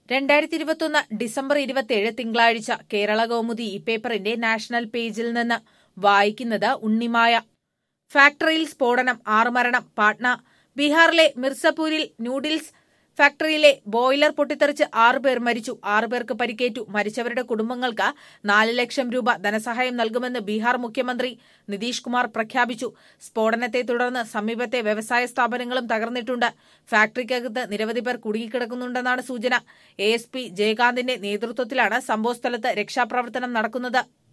രണ്ടായിരത്തി ഇരുപത്തൊന്ന് ഡിസംബർ ഇരുപത്തിയേഴ് തിങ്കളാഴ്ച കേരള കൗമുദി ഈ പേപ്പറിന്റെ നാഷണൽ പേജിൽ നിന്ന് വായിക്കുന്നത് ഉണ്ണിമായ ഫാക്ടറിയിൽ സ്ഫോടനം ആറ് മരണം പാട്ന ബീഹാറിലെ മിർസപൂരിൽ നൂഡിൽസ് ഫാക്ടറിയിലെ ബോയിലർ പൊട്ടിത്തെറിച്ച് ആറ് പേർ മരിച്ചു ആറ് പേർക്ക് പരിക്കേറ്റു മരിച്ചവരുടെ കുടുംബങ്ങൾക്ക് നാല് ലക്ഷം രൂപ ധനസഹായം നൽകുമെന്ന് ബീഹാർ മുഖ്യമന്ത്രി നിതീഷ് കുമാർ പ്രഖ്യാപിച്ചു സ്ഫോടനത്തെ തുടർന്ന് സമീപത്തെ വ്യവസായ സ്ഥാപനങ്ങളും തകർന്നിട്ടുണ്ട് ഫാക്ടറിക്കകത്ത് നിരവധി പേർ കുടുങ്ങിക്കിടക്കുന്നുണ്ടെന്നാണ് സൂചന എ എസ് പി ജയകാന്തിന്റെ നേതൃത്വത്തിലാണ് സംഭവസ്ഥലത്ത് രക്ഷാപ്രവർത്തനം നടക്കുന്നത്